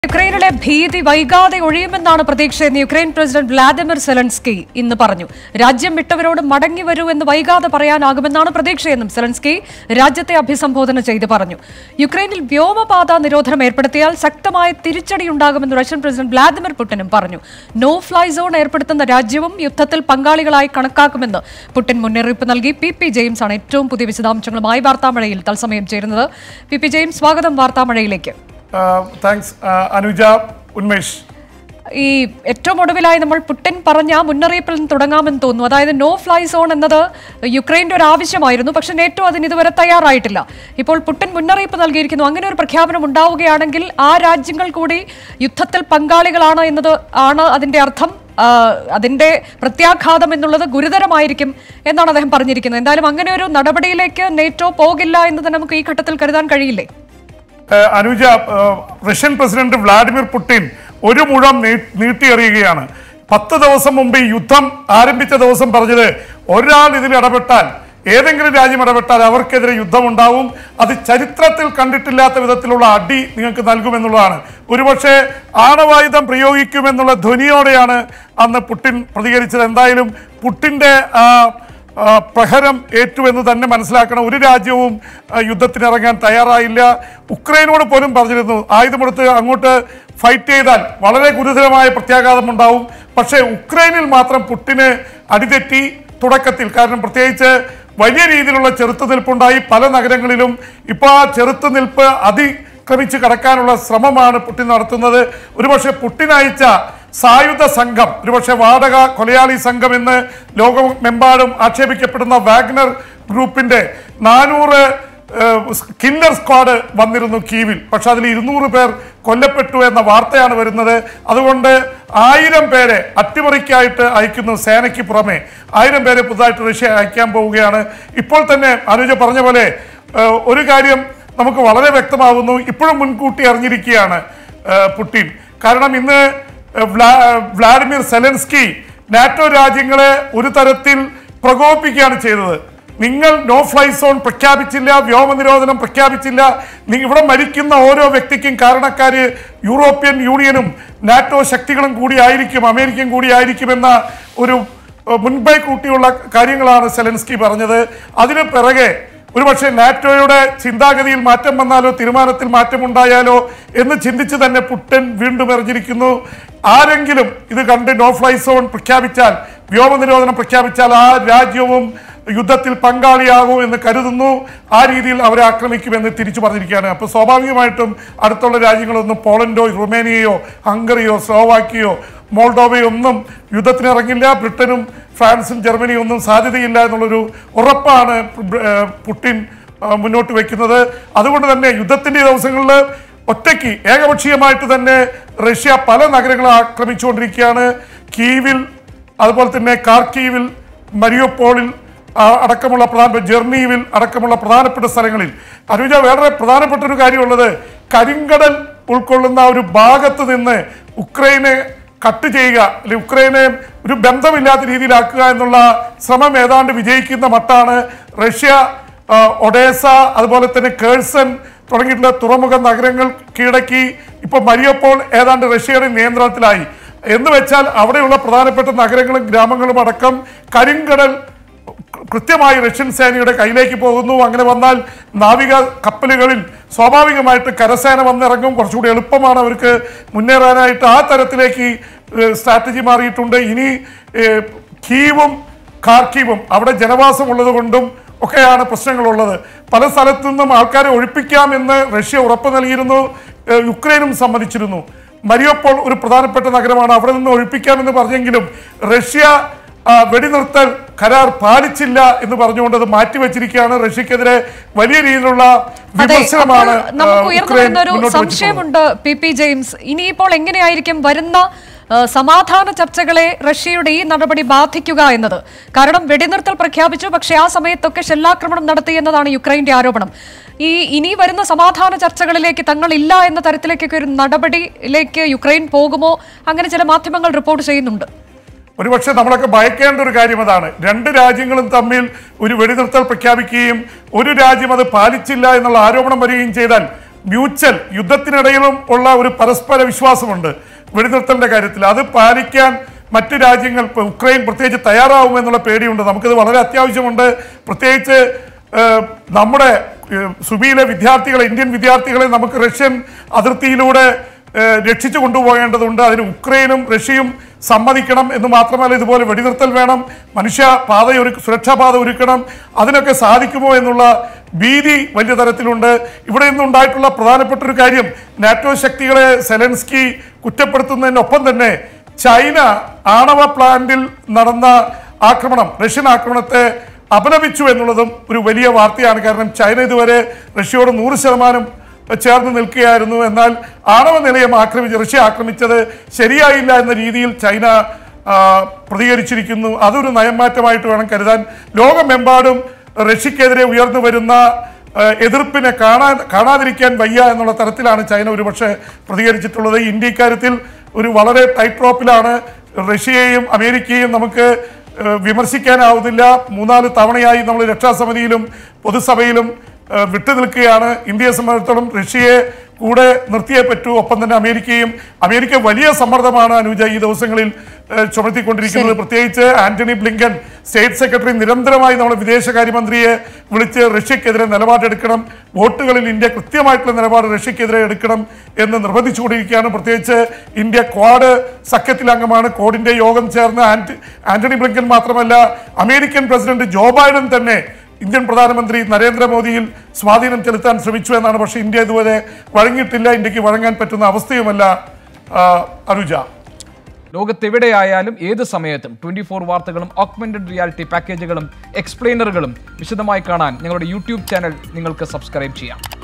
യുക്രൈനിലെ ഭീതി വൈകാതെ ഒഴിയുമെന്നാണ് പ്രതീക്ഷയെന്ന് യുക്രൈൻ പ്രസിഡന്റ് വ്ളാദിമിർ സെലൻസ്കി ഇന്ന് പറഞ്ഞു രാജ്യം വിട്ടവരോട് മടങ്ങി വരൂ എന്ന് വൈകാതെ പറയാനാകുമെന്നാണ് പ്രതീക്ഷയെന്നും സെലൻസ്കി രാജ്യത്തെ അഭിസംബോധന ചെയ്ത് പറഞ്ഞു യുക്രൈനിൽ വ്യോമപാത നിരോധനം ഏർപ്പെടുത്തിയാൽ ശക്തമായ തിരിച്ചടിയുണ്ടാകുമെന്ന് റഷ്യൻ പ്രസിഡന്റ് വ്ളാദിമിർ പുടിനും പറഞ്ഞു നോ ഫ്ലൈ സോൺ ഏർപ്പെടുത്തുന്ന രാജ്യവും യുദ്ധത്തിൽ പങ്കാളികളായി കണക്കാക്കുമെന്ന് പുടിൻ മുന്നറിയിപ്പ് നൽകി പി പി ജെയിംസ് ആണ് ഏറ്റവും പുതിയ വിശദാംശങ്ങളുമായി വാർത്താമഴയിൽ തത്സമയം ചേരുന്നത് പി പി ജെയിംസ് സ്വാഗതം വാർത്താമഴയിലേക്ക് താങ്ക്സ് അനുജ ഉന്മേഷ് ഈ ഏറ്റവും ഒടുവിലായി നമ്മൾ പുട്ടിൻ പറഞ്ഞ ആ മുന്നറിയിപ്പിൽ നിന്ന് തുടങ്ങാമെന്ന് തോന്നുന്നു അതായത് നോ ഫ്ലൈ സോൺ എന്നത് യുക്രൈന്റെ ഒരു ആവശ്യമായിരുന്നു പക്ഷെ നേറ്റോ അതിന് ഇതുവരെ തയ്യാറായിട്ടില്ല ഇപ്പോൾ പുട്ടിൻ മുന്നറിയിപ്പ് നൽകിയിരിക്കുന്നു അങ്ങനെ ഒരു പ്രഖ്യാപനം ഉണ്ടാവുകയാണെങ്കിൽ ആ രാജ്യങ്ങൾ കൂടി യുദ്ധത്തിൽ പങ്കാളികളാണ് എന്നത് ആണ് അതിന്റെ അർത്ഥം ആ, അതിന്റെ പ്രത്യാഘാതം എന്നുള്ളത് ഗുരുതരമായിരിക്കും എന്നാണ് അദ്ദേഹം പറഞ്ഞിരിക്കുന്നത് എന്തായാലും അങ്ങനെ ഒരു നടപടിയിലേക്ക് നേറ്റോ പോകില്ല എന്ന് തന്നെ നമുക്ക് ഈ ഘട്ടത്തിൽ കരുതാൻ കഴിയില്ലേ ഏഹ് അനുജ ഏഹ് റഷ്യൻ പ്രസിഡന്റ് വ്ളാഡിമിർ പുടിൻ ഒരു മുഴം നീ- നീട്ടിയെറിയുകയാണ് പത്ത് ദിവസം മുമ്പ് ഈ യുദ്ധം ആരംഭിച്ച ദിവസം പറഞ്ഞത് ഒരാൾ ഇതിൽ ഇടപെട്ടാൽ ഏതെങ്കിലും രാജ്യം ഇടപെട്ടാൽ അവർക്കെതിരെ യുദ്ധമുണ്ടാവും അത് ചരിത്രത്തിൽ കണ്ടിട്ടില്ലാത്ത വിധത്തിലുള്ള അടി നിങ്ങൾക്ക് നൽകുമെന്നുള്ളതാണ് ഒരുപക്ഷെ ആണവായുധം പ്രയോഗിക്കുമെന്നുള്ള ധ്വനിയോടെയാണ് അന്ന് പുടിൻ പ്രതികരിച്ചത് എന്തായാലും പുട്ടിന്റെ ആ ആ, പ്രഹരം ഏറ്റു എന്ന് തന്നെ മനസ്സിലാക്കണം ഒരു രാജ്യവും ആ, യുദ്ധത്തിനിറങ്ങാൻ തയ്യാറായില്ല ഉക്രൈനോട് പോലും പറഞ്ഞിരുന്നു ആയുധമെടുത്ത് അങ്ങോട്ട് ഫൈറ്റ് ചെയ്താൽ വളരെ ഗുരുതരമായ പ്രത്യാഘാതം ഉണ്ടാവും പക്ഷേ ഉക്രൈനിൽ മാത്രം പുട്ടിന് അടിതെറ്റി തുടക്കത്തിൽ കാരണം പ്രത്യേകിച്ച് വലിയ രീതിയിലുള്ള ചെറുത്തുനിൽപ്പുണ്ടായി പല നഗരങ്ങളിലും ഇപ്പോൾ ആ ചെറുത്തുനിൽപ്പ് അതിക്രമിച്ച് കടക്കാനുള്ള ശ്രമമാണ് പുട്ടിൻ നടത്തുന്നത് ഒരുപക്ഷെ പുട്ടിൻ അയച്ച സായുധ സംഘം ഒരുപക്ഷെ വാടക കൊലയാളി സംഘം എന്ന് ലോകമെമ്പാടും ആക്ഷേപിക്കപ്പെടുന്ന വാഗ്നർ ഗ്രൂപ്പിന്റെ നാനൂറ് കില്ലർ സ്ക്വാഡ് വന്നിരുന്നു കീവിൽ പക്ഷെ അതിൽ ഇരുന്നൂറ് പേർ കൊല്ലപ്പെട്ടു എന്ന വാർത്തയാണ് വരുന്നത് അതുകൊണ്ട് ആയിരം പേരെ അട്ടിമറിക്കായിട്ട് അയക്കുന്നു സേനയ്ക്ക് പുറമെ ആയിരം പേരെ പുതുതായിട്ട് റഷ്യ അയക്കാൻ പോവുകയാണ് ഇപ്പോൾ തന്നെ അനുജ പറഞ്ഞ പോലെ ഏഹ്, ഒരു കാര്യം നമുക്ക് വളരെ വ്യക്തമാകുന്നു ഇപ്പോഴും മുൻകൂട്ടി അറിഞ്ഞിരിക്കുകയാണ് ഏഹ്, പുടിൻ കാരണം ഇന്ന് വ്ലാ- വ്ളാഡിമിർ സെലൻസ്കി നാറ്റോ രാജ്യങ്ങളെ ഒരു തരത്തിൽ പ്രകോപിപ്പിക്കുകയാണ് ചെയ്തത് നിങ്ങൾ നോ ഫ്ലൈ സോൺ പ്രഖ്യാപിച്ചില്ല വ്യോമ നിരോധനം പ്രഖ്യാപിച്ചില്ല നി- ഇവിടെ മരിക്കുന്ന ഓരോ വ്യക്തിക്കും കാരണക്കാര് യൂറോപ്യൻ യൂണിയനും നാറ്റോ ശക്തികളും കൂടി ആയിരിക്കും അമേരിക്കയും കൂടി ആയിരിക്കുമെന്ന ഒരു ഏഹ്, മുൻപേ കൂട്ടിയുള്ള കാര്യങ്ങളാണ് സെലൻസ്കി പറഞ്ഞത് അതിന് പിറകെ ഒരുപക്ഷെ നാറ്റോയുടെ ചിന്താഗതിയിൽ മാറ്റം വന്നാലോ തീരുമാനത്തിൽ മാറ്റമുണ്ടായാലോ എന്ന് ചിന്തിച്ച് തന്നെ പുട്ടൻ വീണ്ടും എറിഞ്ഞിരിക്കുന്നു ആരെങ്കിലും ഇത് കണ്ട് നോ ഫ്ലൈ സോൺ പ്രഖ്യാപിച്ചാൽ വ്യോമ നിരോധനം പ്രഖ്യാപിച്ചാൽ ആ രാജ്യവും യുദ്ധത്തിൽ പങ്കാളിയാകും എന്ന് കരുതുന്നു ആ രീതിയിൽ അവരെ ആക്രമിക്കുമെന്ന് തിരിച്ചു പറഞ്ഞിരിക്കുകയാണ് അപ്പോൾ സ്വാഭാവികമായിട്ടും അടുത്തുള്ള രാജ്യങ്ങളൊന്നും പോളണ്ടോ റുമേനിയയോ ഹംഗറിയോ സ്ലോവാക്കിയോ മോൾഡോവയോ ഒന്നും യുദ്ധത്തിനിറങ്ങില്ല ബ്രിട്ടനും ഫ്രാൻസും ജർമ്മനിയും ഒന്നും സാധ്യതയില്ല എന്നുള്ളൊരു ഉറപ്പാണ് ബ്ര- ഏഹ് പുടിൻ ആ, മുന്നോട്ട് വെക്കുന്നത് അതുകൊണ്ട് തന്നെ യുദ്ധത്തിന്റെ ഈ ദിവസങ്ങളിൽ ഒറ്റയ്ക്ക് ഏകപക്ഷീയമായിട്ട് തന്നെ റഷ്യ പല നഗരങ്ങളും ആക്രമിച്ചുകൊണ്ടിരിക്കുകയാണ് കീവിൽ അതുപോലെ തന്നെ കാർക്കീവിൽ മരിയോപോളിൽ ആ, അടക്കമുള്ള പ്രധാന ജെർണിയിൽ അടക്കമുള്ള പ്രധാനപ്പെട്ട സ്ഥലങ്ങളിൽ അനുജ വേറെ പ്രധാനപ്പെട്ട ഒരു കാര്യമുള്ളത് കരിങ്കടൽ ഉൾക്കൊള്ളുന്ന ഒരു ഭാഗത്ത് നിന്ന് ഉക്രൈനെ കട്ട് ചെയ്യുക അല്ലെങ്കിൽ ഉക്രൈനെ ഒരു ബന്ധമില്ലാത്ത രീതിയിലാക്കുക എന്നുള്ള ശ്രമം ഏതാണ്ട് വിജയിക്കുന്ന മട്ടാണ് റഷ്യ ആ, ഒഡേസ അതുപോലെ തന്നെ കേഴ്സൺ തുടങ്ങിയിട്ടുള്ള തുറമുഖ നഗരങ്ങൾ കീഴടക്കി ഇപ്പൊ മരിയപ്പോൾ ഏതാണ്ട് റഷ്യയുടെ നിയന്ത്രണത്തിലായി എന്ന് വെച്ചാൽ അവിടെയുള്ള പ്രധാനപ്പെട്ട നഗരങ്ങളും ഗ്രാമങ്ങളും അടക്കം കരിങ്കടൽ കൃത്യമായി റഷ്യൻ സേനയുടെ കയ്യിലേക്ക് പോകുന്നു അങ്ങനെ വന്നാൽ നാവിക കപ്പലുകളിൽ സ്വാഭാവികമായിട്ട് കരസേന വന്നിറങ്ങും കുറച്ചുകൂടി എളുപ്പമാണ് അവർക്ക് മുന്നേറാനായിട്ട് ആ തരത്തിലേക്ക് സ്ട്രാറ്റജി മാറിയിട്ടുണ്ട് ഇനി ഏഹ്, കീവും ഖാർക്കീവും അവിടെ ജനവാസം ഉള്ളത് കൊണ്ടും ഒക്കെയാണ് പ്രശ്നങ്ങളുള്ളത് പല സ്ഥലത്തു നിന്നും ആൾക്കാരെ ഒഴിപ്പിക്കാമെന്ന് റഷ്യ ഉറപ്പ് നൽകിയിരുന്നു ഏഹ്, യുക്രൈനും സമ്മതിച്ചിരുന്നു മരിയോപ്പോൾ ഒരു പ്രധാനപ്പെട്ട നഗരമാണ് അവിടെ നിന്ന് ഒഴിപ്പിക്കാമെന്ന് പറഞ്ഞെങ്കിലും റഷ്യ ആ, വെടിനിർത്തൽ കരാർ പാലിച്ചില്ല എന്ന് പറഞ്ഞുകൊണ്ട് അത് മാറ്റിവെച്ചിരിക്കുകയാണ് റഷ്യക്കെതിരെ വലിയ രീതിയിലുള്ള അതെ വിമർശനമാണ് അപ്പോൾ നമുക്ക് ആ, ഉയർന്നു ഉക്രൈൻ വരുന്ന ഒരു മുന്നോട്ട് വെച്ചിട്ടുള്ളത്. സംശയമുണ്ട് പി പി ജെയിംസ് ഇനിയിപ്പോൾ എങ്ങനെയായിരിക്കും വരുന്ന ആ, സമാധാന ചർച്ചകളെ റഷ്യയുടെ ഈ നടപടി ബാധിക്കുക എന്നത് കാരണം വെടിനിർത്തൽ പ്രഖ്യാപിച്ചു പക്ഷേ ആ സമയത്തൊക്കെ ഷെല്ലാക്രമണം നടത്തി എന്നതാണ് യുക്രൈന്റെ ആരോപണം ഈ ഇനി വരുന്ന സമാധാന ചർച്ചകളിലേക്ക് തങ്ങളില്ല എന്ന തരത്തിലേക്കൊക്കെ ഒരു നടപടിയിലേക്ക് യുക്രൈൻ പോകുമോ അങ്ങനെ ചില മാധ്യമങ്ങൾ റിപ്പോർട്ട് ചെയ്യുന്നുണ്ട് ഒരുപക്ഷെ നമ്മളൊക്കെ ഭയക്കേണ്ട ഒരു കാര്യം അതാണ് രണ്ട് രാജ്യങ്ങളും തമ്മിൽ ഒരു വെടിനിർത്തൽ പ്രഖ്യാപിക്കുകയും ഒരു രാജ്യം അത് പാലിച്ചില്ല എന്നുള്ള ആരോപണം വരികയും ചെയ്താൽ മ്യൂച്വൽ യുദ്ധത്തിനിടയിലും ഉള്ള ഒരു പരസ്പര വിശ്വാസമുണ്ട് വെടിനിർത്തലിന്റെ കാര്യത്തിൽ അത് പാലിക്കാൻ മറ്റു രാജ്യങ്ങൾ ഇപ്പൊ ഉക്രൈൻ പ്രത്യേകിച്ച് തയ്യാറാവുമെന്നുള്ള പേടിയുണ്ട് നമുക്കിത് വളരെ അത്യാവശ്യമുണ്ട് പ്രത്യേകിച്ച് ഏഹ്, നമ്മുടെ ഏഹ്, സുബിയിലെ വിദ്യാർത്ഥികളെ ഇന്ത്യൻ വിദ്യാർത്ഥികളെ നമുക്ക് റഷ്യൻ അതിർത്തിയിലൂടെ ഏഹ്, രക്ഷിച്ചു കൊണ്ടുപോകേണ്ടതുണ്ട് അതിന് ഉക്രൈനും റഷ്യയും സമ്മതിക്കണം എന്ന് മാത്രമല്ല ഇതുപോലെ വെടിനിർത്തൽ വേണം മനുഷ്യ പാത ഒരു സുരക്ഷാ പാത ഒരുക്കണം അതിനൊക്കെ സാധിക്കുമോ എന്നുള്ള ഭീതി വലിയ തരത്തിലുണ്ട് ഇവിടെ നിന്നുണ്ടായിട്ടുള്ള പ്രധാനപ്പെട്ട ഒരു കാര്യം നാറ്റോ ശക്തികളെ സെലൻസ്കി കുറ്റപ്പെടുത്തുന്നതിനൊപ്പം തന്നെ ചൈന ആണവ പ്ലാന്റിൽ നടന്ന ആക്രമണം റഷ്യൻ ആക്രമണത്തെ അപലപിച്ചു എന്നുള്ളതും ഒരു വലിയ വാർത്തയാണ് കാരണം ചൈന ഇതുവരെ റഷ്യയോട് നൂറ് ശതമാനം ചേർന്ന് നിൽക്കുകയായിരുന്നു എന്നാൽ ആണവ നിലയം ആക്രമിച്ച് റഷ്യ ആക്രമിച്ചത് ശരിയായില്ല എന്ന രീതിയിൽ ചൈന ആ, പ്രതികരിച്ചിരിക്കുന്നു അതൊരു നയംമാറ്റമായിട്ട് വേണം കരുതാൻ ലോകമെമ്പാടും റഷ്യക്കെതിരെ ഉയർന്നു വരുന്ന ആ, എതിർപ്പിനെ കാണാൻ കാണാതിരിക്കാൻ വയ്യ എന്നുള്ള തരത്തിലാണ് ചൈന ഒരുപക്ഷെ പ്രതികരിച്ചിട്ടുള്ളത് ഇന്ത്യ ഇക്കാര്യത്തിൽ ഒരു വളരെ ടൈറ്റ് റോപ്പിലാണ് റഷ്യയെയും അമേരിക്കയെയും നമുക്ക് ഏഹ് വിമർശിക്കാനാവുന്നില്ല മൂന്നാല് തവണയായി നമ്മൾ രക്ഷാസമിതിയിലും പൊതുസഭയിലും ഏഹ് വിട്ടുനിൽക്കുകയാണ് ഇന്ത്യയെ സംബന്ധിച്ചിടത്തോളം റഷ്യയെ കൂടെ നിർത്തിയേ പറ്റൂ ഒപ്പം തന്നെ അമേരിക്കയും അമേരിക്ക വലിയ സമ്മർദ്ദമാണ് അനുജ ഈ ദിവസങ്ങളിൽ ഏഹ് ചുമത്തിക്കൊണ്ടിരിക്കുന്നത് പ്രത്യേകിച്ച് ആന്റണി ബ്ലിങ്കൻ സ്റ്റേറ്റ് സെക്രട്ടറി നിരന്തരമായി നമ്മുടെ വിദേശകാര്യമന്ത്രിയെ വിളിച്ച് റഷ്യക്കെതിരെ നിലപാടെടുക്കണം വോട്ടുകളിൽ ഇന്ത്യ കൃത്യമായിട്ടുള്ള നിലപാട് റഷ്യക്കെതിരെ എടുക്കണം എന്ന് നിർബന്ധിച്ചുകൊണ്ടിരിക്കുകയാണ് പ്രത്യേകിച്ച് ഇന്ത്യ ക്വാഡ് സഖ്യത്തിൽ അംഗമാണ് ക്വാഡിന്റെ യോഗം ചേർന്ന് ആന്റി ആന്റണി ബ്ലിങ്കൻ മാത്രമല്ല അമേരിക്കൻ പ്രസിഡന്റ് ജോ ബൈഡൻ തന്നെ ഇന്ത്യൻ പ്രധാനമന്ത്രി നരേന്ദ്രമോദിയിൽ സ്വാധീനം ചെലുത്താൻ ശ്രമിച്ചു എന്നാണ് പക്ഷേ ഇന്ത്യ ഇതുവരെ വഴങ്ങിയിട്ടില്ല ഇന്ത്യക്ക് വഴങ്ങാൻ പറ്റുന്ന അവസ്ഥയുമല്ല ആ, അനുജ ലോകത്തെവിടെയായാലും ഏത് സമയത്തും ട്വന്റി ഫോർ വാർത്തകളും ഓഗ്മെന്റഡ് റിയാലിറ്റി പാക്കേജുകളും എക്സ്പ്ലെയിനറുകളും വിശദമായി കാണാൻ ഞങ്ങളുടെ യൂട്യൂബ് ചാനൽ നിങ്ങൾക്ക് സബ്സ്ക്രൈബ് ചെയ്യാം